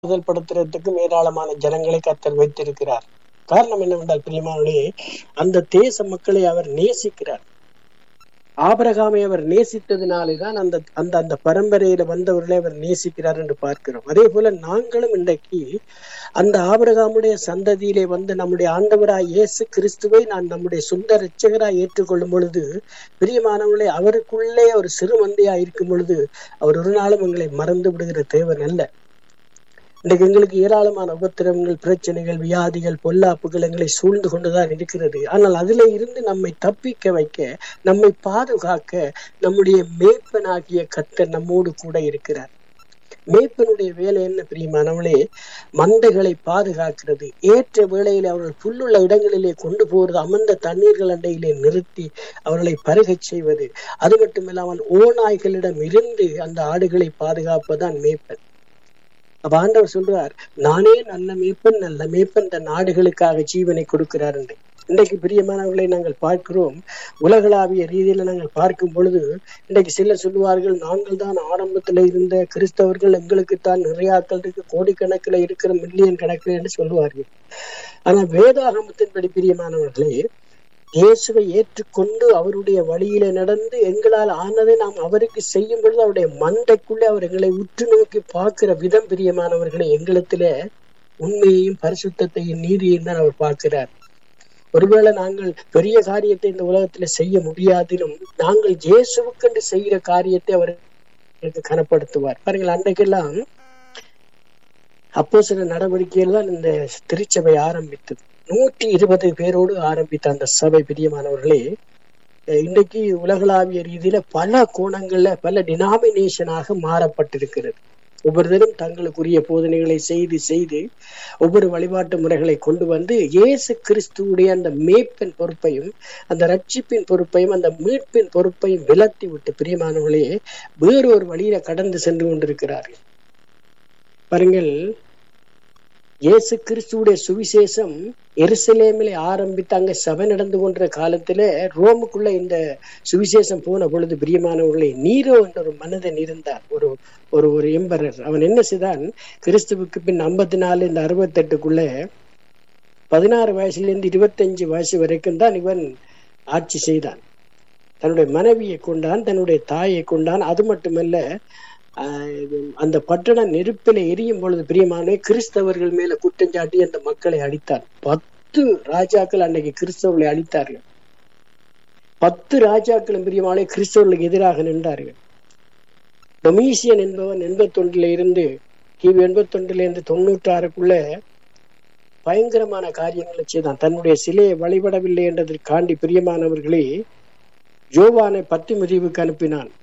ஆறுதல் படுத்துறதுக்கும் ஏராளமான ஜனங்களை கத்தர் வைத்திருக்கிறார் காரணம் என்னவென்றால் பிரியமானே அந்த தேச மக்களை அவர் நேசிக்கிறார் ஆபரகாமை அவர் நேசித்ததினாலேதான் அந்த அந்த அந்த பரம்பரையில வந்தவர்களை அவர் நேசிக்கிறார் என்று பார்க்கிறோம் அதே போல நாங்களும் இன்றைக்கு அந்த ஆபரகாமுடைய சந்ததியிலே வந்து நம்முடைய ஆண்டவராய் இயேசு கிறிஸ்துவை நான் நம்முடைய சொந்த ரட்சகராய் ஏற்றுக்கொள்ளும் பொழுது பிரியமானவர்களே அவருக்குள்ளே ஒரு சிறு மந்தையா இருக்கும் பொழுது அவர் ஒரு நாளும் எங்களை மறந்து விடுகிற தேவன் அல்ல இன்றைக்கு எங்களுக்கு ஏராளமான உபத்திரவங்கள் பிரச்சனைகள் வியாதிகள் பொல்லாப்புகள் எங்களை சூழ்ந்து கொண்டுதான் இருக்கிறது ஆனால் அதிலே இருந்து நம்மை தப்பிக்க வைக்க நம்மை பாதுகாக்க நம்முடைய மேய்ப்பனாகிய கத்தர் நம்மோடு கூட இருக்கிறார் மேய்ப்பனுடைய வேலை என்ன பிரியமானவளே மந்தைகளை பாதுகாக்கிறது ஏற்ற வேளையில் அவர்கள் புல்லுள்ள இடங்களிலே கொண்டு போறது அமர்ந்த தண்ணீர்கள் அண்டையிலே நிறுத்தி அவர்களை பருகச் செய்வது அது மட்டுமில்லாமல் ஓநாய்களிடம் இருந்து அந்த ஆடுகளை பாதுகாப்பதுதான் மேய்ப்பன் அப்ப ஆண்டவர் சொல்றார் நானே நல்ல மேய்ப்பன் நல்ல மேய்ப்பன் தன் நாடுகளுக்காக ஜீவனை கொடுக்கிறார் என்று இன்றைக்கு பிரியமானவர்களை நாங்கள் பார்க்கிறோம் உலகளாவிய ரீதியில நாங்கள் பார்க்கும் பொழுது இன்றைக்கு சிலர் சொல்லுவார்கள் நாங்கள் தான் ஆரம்பத்துல இருந்த கிறிஸ்தவர்கள் எங்களுக்கு தான் நிறைய ஆட்கள் இருக்கு கோடிக்கணக்கில் இருக்கிற மில்லியன் கணக்கில் என்று சொல்லுவார்கள் ஆனா வேதாகமத்தின்படி பிரியமானவர்களே இயேசுவை ஏற்றுக்கொண்டு அவருடைய வழியில நடந்து எங்களால் ஆனதை நாம் அவருக்கு செய்யும் பொழுது அவருடைய மண்டைக்குள்ளே அவர் எங்களை உற்று நோக்கி பார்க்கிற விதம் பிரியமானவர்களை எங்களத்தில உண்மையையும் பரிசுத்தையும் நீதியையும் தான் அவர் பார்க்கிறார் ஒருவேளை நாங்கள் பெரிய காரியத்தை இந்த உலகத்துல செய்ய முடியாதிலும் நாங்கள் இயேசுவுக்கென்று செய்கிற காரியத்தை அவர் கனப்படுத்துவார் பாருங்கள் அன்றைக்கெல்லாம் அப்போ சில நடவடிக்கைகள் தான் இந்த திருச்சபை ஆரம்பித்தது நூற்றி இருபது பேரோடு ஆரம்பித்த அந்த சபை பிரியமானவர்களே இன்றைக்கு உலகளாவிய ரீதியில பல கோணங்கள்ல பல டினாமினேஷனாக மாறப்பட்டிருக்கிறது ஒவ்வொருத்தரும் தங்களுக்குரிய போதனைகளை செய்து செய்து ஒவ்வொரு வழிபாட்டு முறைகளை கொண்டு வந்து இயேசு கிறிஸ்துவுடைய அந்த மேய்ப்பின் பொறுப்பையும் அந்த ரட்சிப்பின் பொறுப்பையும் அந்த மீட்பின் பொறுப்பையும் விலத்தி விட்டு பிரியமானவர்களே வேறொரு வழியில கடந்து சென்று கொண்டிருக்கிறார்கள் பாருங்கள் இயேசு கிறிஸ்துடைய சுவிசேஷம் எருசலேமிலே ஆரம்பித்து அங்க சபை நடந்து கொண்ட காலத்துல ரோமுக்குள்ள இந்த சுவிசேஷம் போன பொழுது பிரியமானவர்களே நீரோ என்ற ஒரு மனிதன் இருந்தார் ஒரு ஒரு ஒரு எம்பரர் அவன் என்ன செய்தான் கிறிஸ்துவுக்கு பின் ஐம்பத்தி நாலு இந்த அறுபத்தெட்டுக்குள்ள பதினாறு வயசுல இருந்து இருபத்தஞ்சு வயசு வரைக்கும் தான் இவன் ஆட்சி செய்தான் தன்னுடைய மனைவியை கொண்டான் தன்னுடைய தாயை கொண்டான் அது மட்டுமல்ல அந்த பட்டண நெருப்பில எரியும் பொழுது பிரியமான கிறிஸ்தவர்கள் மேல குற்றஞ்சாட்டி அந்த மக்களை அழித்தார் பத்து ராஜாக்கள் அன்னைக்கு கிறிஸ்தவர்களை அழித்தார்கள் பத்து ராஜாக்களும் பிரியமான கிறிஸ்தவர்களுக்கு எதிராக நின்றார்கள் டொமீசியன் என்பவன் எண்பத்தொன்றுல இருந்து கிபி எண்பத்தொன்றுல இருந்து தொண்ணூற்றி ஆறுக்குள்ள பயங்கரமான காரியங்களை செய்தான் தன்னுடைய சிலையை வழிபடவில்லை என்றதற்காண்டி பிரியமானவர்களே ஜோவானை பத்தி முறிவுக்கு அனுப்பினான்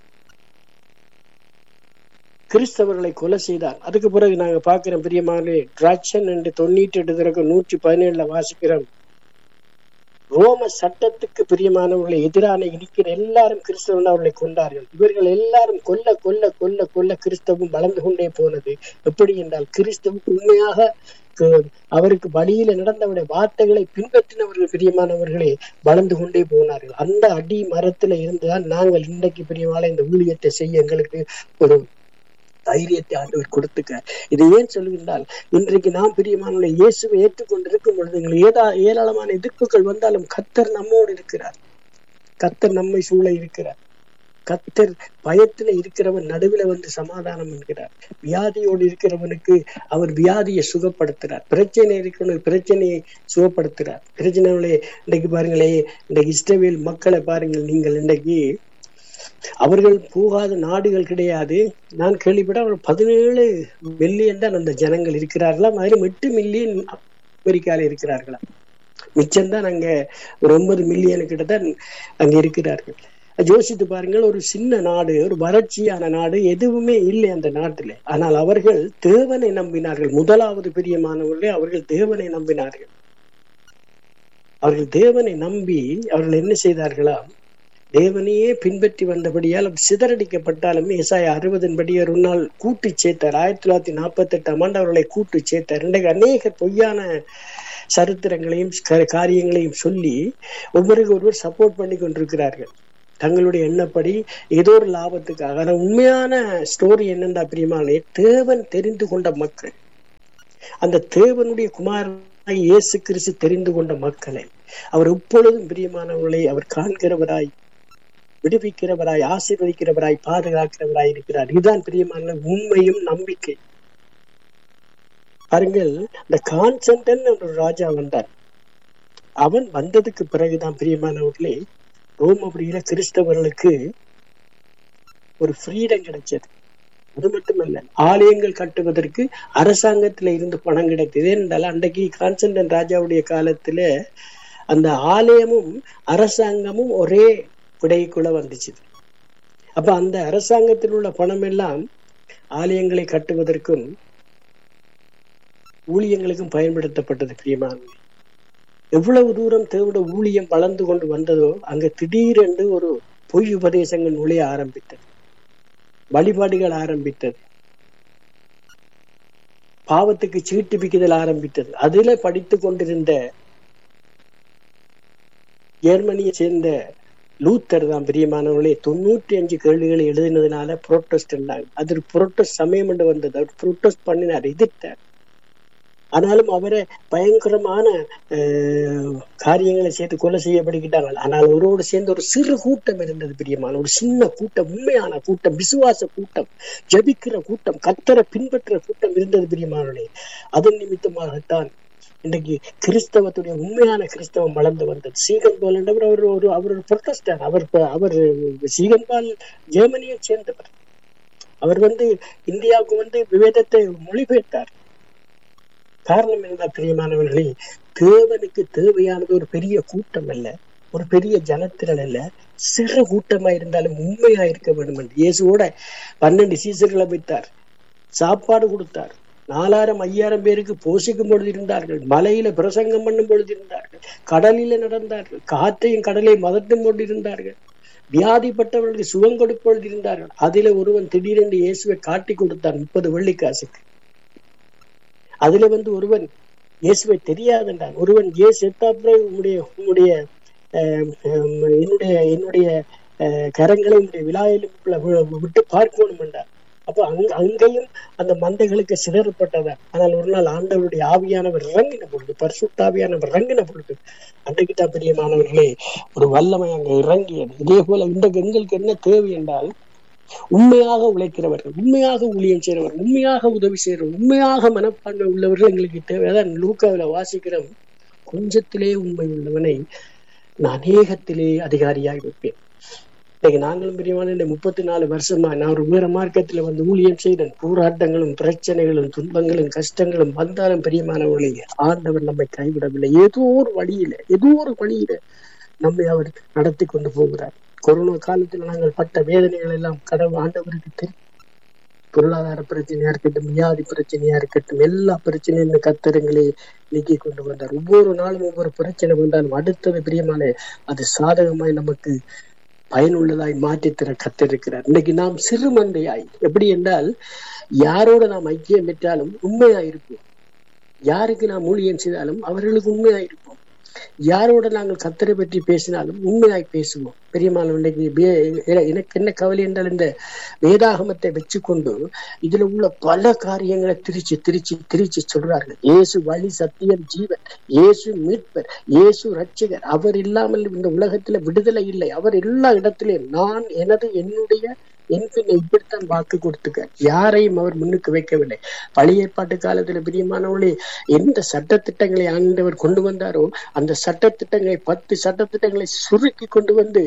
கிறிஸ்தவர்களை கொலை செய்தார் அதுக்கு பிறகு நாங்க பாக்குறோம் பிரியமான டிராக்ஷன் என்று தொண்ணூற்றி எட்டு திறக்க நூற்றி பதினேழுல வாசிக்கிறோம் ரோம சட்டத்துக்கு பிரியமானவர்களை எதிரான இருக்கிற எல்லாரும் கிறிஸ்தவன் அவர்களை கொண்டார்கள் இவர்கள் எல்லாரும் கொல்ல கொல்ல கொல்ல கொல்ல கிறிஸ்தவம் வளர்ந்து கொண்டே போனது எப்படி என்றால் கிறிஸ்தவுக்கு உண்மையாக அவருக்கு வழியில நடந்தவருடைய வார்த்தைகளை பின்பற்றினவர்கள் பிரியமானவர்களே வளர்ந்து கொண்டே போனார்கள் அந்த அடி மரத்துல இருந்துதான் நாங்கள் இன்றைக்கு பிரியமான இந்த ஊழியத்தை செய்ய எங்களுக்கு ஒரு தைரியத்தை ஆண்டவர் கொடுத்துக்க இதை ஏன் சொல்லுகின்றால் இன்றைக்கு நாம் பிரியமான இயேசுவை ஏற்றுக்கொண்டிருக்கும் பொழுது எங்களுக்கு ஏதா ஏராளமான எதிர்ப்புகள் வந்தாலும் கத்தர் நம்மோடு இருக்கிறார் கத்தர் நம்மை சூழ இருக்கிறார் கத்தர் பயத்துல இருக்கிறவன் நடுவில் வந்து சமாதானம் என்கிறார் வியாதியோடு இருக்கிறவனுக்கு அவர் வியாதியை சுகப்படுத்துறார் பிரச்சனை இருக்கிறவனுக்கு பிரச்சனையை சுகப்படுத்துறார் பிரச்சனைகளே இன்றைக்கு பாருங்களே இன்றைக்கு இஸ்ரவேல் மக்களை பாருங்கள் நீங்கள் இன்றைக்கு அவர்கள் போகாத நாடுகள் கிடையாது நான் கேள்விப்பட்ட ஒரு பதினேழு மில்லியன் தான் அந்த ஜனங்கள் இருக்கிறார்களா அதிலும் எட்டு மில்லியன் அமெரிக்கால இருக்கிறார்களா மிச்சம்தான் அங்க ஒரு ஒன்பது மில்லியனு கிட்ட தான் அங்க இருக்கிறார்கள் யோசித்து பாருங்கள் ஒரு சின்ன நாடு ஒரு வறட்சியான நாடு எதுவுமே இல்லை அந்த நாட்டில் ஆனால் அவர்கள் தேவனை நம்பினார்கள் முதலாவது பிரியமானவர்களே அவர்கள் தேவனை நம்பினார்கள் அவர்கள் தேவனை நம்பி அவர்கள் என்ன செய்தார்களா தேவனையே பின்பற்றி வந்தபடியால் சிதறடிக்கப்பட்டாலுமே இசாய அறுபதன் படி ஒரு நாள் கூட்டு சேர்த்தார் ஆயிரத்தி தொள்ளாயிரத்தி நாற்பத்தி எட்டாம் ஆண்டு அவர்களை கூட்டு சேர்த்தார் இன்றைக்கு அநேக பொய்யான சரித்திரங்களையும் காரியங்களையும் சொல்லி ஒவ்வொருக்கு ஒருவர் சப்போர்ட் பண்ணி கொண்டிருக்கிறார்கள் தங்களுடைய எண்ணப்படி ஏதோ ஒரு லாபத்துக்காக ஆனா உண்மையான ஸ்டோரி என்னென்னா பிரியமானே தேவன் தெரிந்து கொண்ட மக்கள் அந்த தேவனுடைய குமாரனாய் இயேசு கிறிஸ்து தெரிந்து கொண்ட மக்களை அவர் எப்பொழுதும் பிரியமானவர்களை அவர் காண்கிறவராய் விடுவிக்கிறவராய் ஆசீர்வதிக்கிறவராய் பாதுகாக்கிறவராய் இருக்கிறார் இதுதான் பிரியமான உண்மையும் நம்பிக்கை பாருங்கள் இந்த கான்சன்டன் ஒரு ராஜா வந்தார் அவன் வந்ததுக்கு பிறகுதான் பிரியமானவர்களே ரோமபுரியில கிறிஸ்தவர்களுக்கு ஒரு ஃப்ரீடம் கிடைச்சது அது மட்டுமல்ல ஆலயங்கள் கட்டுவதற்கு அரசாங்கத்துல இருந்து பணம் கிடைத்தது என்றால் அன்றைக்கு கான்ஸ்டன்டன் ராஜாவுடைய காலத்துல அந்த ஆலயமும் அரசாங்கமும் ஒரே விடைக்குள்ள வந்துச்சு அப்ப அந்த அரசாங்கத்தில் உள்ள பணம் எல்லாம் ஆலயங்களை கட்டுவதற்கும் ஊழியங்களுக்கும் பயன்படுத்தப்பட்டது பிரியமானது எவ்வளவு தூரம் தேவோட ஊழியம் வளர்ந்து கொண்டு வந்ததோ அங்க திடீரென்று ஒரு பொய் உபதேசங்கள் நுழைய ஆரம்பித்தது வழிபாடுகள் ஆரம்பித்தது பாவத்துக்கு சீட்டு பிக்குதல் ஆரம்பித்தது அதுல படித்து கொண்டிருந்த ஜெர்மனியை சேர்ந்த லூத்தர் தான் பிரியமானவர்களே தொண்ணூற்றி அஞ்சு கேள்விகளை எழுதினதுனால புரோட்டஸ்ட் இருந்தாங்க அது புரோட்டஸ்ட் சமயம் என்று வந்தது அவர் புரோட்டஸ்ட் பண்ணினார் எதிர்த்தார் ஆனாலும் அவரை பயங்கரமான காரியங்களை சேர்த்து கொலை செய்யப்படுகிட்டாங்க ஆனால் ஒருவோடு சேர்ந்து ஒரு சிறு கூட்டம் இருந்தது பிரியமான ஒரு சின்ன கூட்டம் உண்மையான கூட்டம் விசுவாச கூட்டம் ஜபிக்கிற கூட்டம் கத்தரை பின்பற்ற கூட்டம் இருந்தது பிரியமானே அதன் நிமித்தமாகத்தான் இன்றைக்கு கிறிஸ்தவத்துடைய உண்மையான கிறிஸ்தவம் வளர்ந்து வந்தது சீகன் பால் என்றவர் அவர் ஒரு அவர் ஒரு புரொட்டஸ்டர் அவர் அவர் சீகன் பால் ஜெர்மனியை சேர்ந்தவர் அவர் வந்து இந்தியாவுக்கு வந்து விவேதத்தை மொழிபெயர்த்தார் காரணம் என்ன பிரியமானவர்களே தேவனுக்கு தேவையானது ஒரு பெரிய கூட்டம் அல்ல ஒரு பெரிய ஜனத்திரள் அல்ல சிறு கூட்டமா இருந்தாலும் உண்மையா இருக்க வேண்டும் என்று இயேசுவோட பன்னெண்டு சீசர்களை வைத்தார் சாப்பாடு கொடுத்தார் நாலாயிரம் ஐயாயிரம் பேருக்கு போஷிக்கும் பொழுது இருந்தார்கள் மலையில பிரசங்கம் பண்ணும் பொழுது இருந்தார்கள் கடலில நடந்தார்கள் காற்றையும் கடலை மதட்டும் கொண்டு இருந்தார்கள் வியாதிப்பட்டவர்களுக்கு சுகம் கொடுப்பொழுது இருந்தார்கள் அதில ஒருவன் திடீரென்று இயேசுவை காட்டி கொடுத்தார் முப்பது வெள்ளிக்காசுக்கு அதுல வந்து ஒருவன் இயேசுவை தெரியாதென்றான் ஒருவன் இயேசு எத்தாப்புறம் உன்னுடைய உன்னுடைய என்னுடைய என்னுடைய கரங்களை உன்னுடைய விழாயிலும் விட்டு பார்க்கணும் என்றார் அப்போ அங்க அங்கேயும் அந்த மந்தைகளுக்கு சிதறப்பட்டதா ஆனால் ஒரு நாள் ஆண்டவருடைய ஆவியானவர் இறங்கின பொழுது பரிசுத்தாவியானவர் இறங்கின பொழுது அன்றைக்கு தான் பிரியமானவர்களே ஒரு வல்லமை அங்க இறங்கியது இதே போல இன்றைக்கு எங்களுக்கு என்ன தேவை என்றால் உண்மையாக உழைக்கிறவர்கள் உண்மையாக ஊழியம் செய்கிறவர்கள் உண்மையாக உதவி செய்கிறவர்கள் உண்மையாக மனப்பான்மை உள்ளவர்கள் எங்களுக்கு தேவைதான் லூக்காவில வாசிக்கிறோம் கொஞ்சத்திலே உண்மை உள்ளவனை நான் அநேகத்திலே அதிகாரியாய் வைப்பேன் இன்னைக்கு நாங்களும் பிரியமான இந்த முப்பத்தி நாலு வருஷமா நான் ஒரு வேற மார்க்கத்துல வந்து ஊழியம் செய்தேன் போராட்டங்களும் பிரச்சனைகளும் துன்பங்களும் கஷ்டங்களும் வந்தாலும் பிரியமானவர்களே ஆண்டவர் நம்மை கைவிடவில்லை ஏதோ ஒரு வழியில ஏதோ ஒரு வழியில நம்மை அவர் நடத்தி கொண்டு போகிறார் கொரோனா காலத்துல நாங்கள் பட்ட வேதனைகள் எல்லாம் கடவுள் ஆண்டவருக்கு தெரியும் பொருளாதார பிரச்சனையா இருக்கட்டும் வியாதி பிரச்சனையா இருக்கட்டும் எல்லா பிரச்சனையும் கத்தரங்களே நீக்கி கொண்டு வந்தார் ஒவ்வொரு நாளும் ஒவ்வொரு பிரச்சனை வந்தாலும் அடுத்தது பிரியமான அது சாதகமாய் நமக்கு பயனுள்ளதாய் மாற்றி தர கத்திருக்கிறார் இன்னைக்கு நாம் சிறு மந்தையாய் எப்படி என்றால் யாரோட நாம் ஐக்கியம் பெற்றாலும் உண்மையா இருப்போம் யாருக்கு நாம் ஊழியம் செய்தாலும் அவர்களுக்கு உண்மையா இருப்போம் யாரோட நாங்கள் கத்தரை பற்றி பேசினாலும் உண்மையாய் பேசுவோம் பெரியமான எனக்கு என்ன கவலை என்றால் இந்த வேதாகமத்தை வச்சுக்கொண்டு இதுல உள்ள பல காரியங்களை திரிச்சு திரிச்சு திரிச்சு சொல்றார்கள் இயேசு வழி சத்தியம் ஜீவன் இயேசு மீட்பர் இயேசு ரட்சிகர் அவர் இல்லாமல் இந்த உலகத்துல விடுதலை இல்லை அவர் எல்லா இடத்திலையும் நான் எனது என்னுடைய என் பின்ன இப்படித்தான் வாக்கு கொடுத்துக்க யாரையும் அவர் முன்னுக்கு வைக்கவில்லை பழைய ஏற்பாட்டு காலத்துல பிரியமானவர்களே எந்த சட்ட திட்டங்களை ஆண்டவர் கொண்டு வந்தாரோ அந்த சட்ட திட்டங்களை பத்து சட்ட திட்டங்களை சுருக்கி கொண்டு வந்து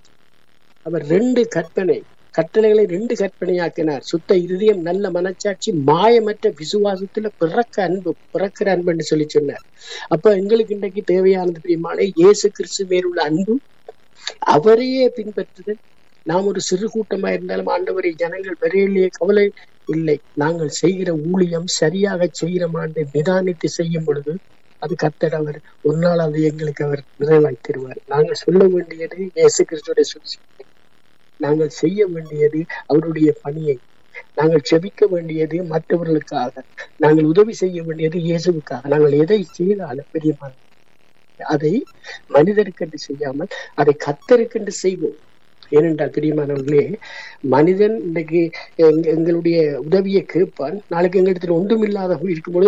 அவர் ரெண்டு கற்பனை கட்டளைகளை ரெண்டு கற்பனையாக்கினார் சுத்த இருதயம் நல்ல மனச்சாட்சி மாயமற்ற விசுவாசத்துல பிறக்க அன்பு பிறக்கிற அன்புன்னு சொல்லி சொன்னார் அப்ப எங்களுக்கு இன்றைக்கு தேவையானது பிரியமான இயேசு கிறிஸ்து மேலுள்ள அன்பு அவரையே பின்பற்றுதல் நாம் ஒரு சிறு கூட்டமா இருந்தாலும் ஆண்டவரை ஜனங்கள் பெரிய கவலை இல்லை நாங்கள் செய்கிற ஊழியம் சரியாக செய்கிறோமான்னு நிதானித்து செய்யும் பொழுது அது கத்தர் அவர் ஒரு நாள் அது எங்களுக்கு அவர் நிறைவாய் தருவார் நாங்கள் சொல்ல வேண்டியது இயேசு கிறிஸ்துடைய சுவிசேஷம் நாங்கள் செய்ய வேண்டியது அவருடைய பணியை நாங்கள் செபிக்க வேண்டியது மற்றவர்களுக்காக நாங்கள் உதவி செய்ய வேண்டியது இயேசுவுக்காக நாங்கள் எதை செய்தாலும் பெரியமான அதை மனிதருக்கென்று செய்யாமல் அதை கத்தருக்கென்று செய்வோம் ஏனென்றால் பிரியமானவர்களே மனிதன் இன்னைக்கு எங்களுடைய உதவியை கேட்பான் நாளைக்கு எங்களிடத்தில் ஒன்றும் இல்லாத இருக்கும்பொழுது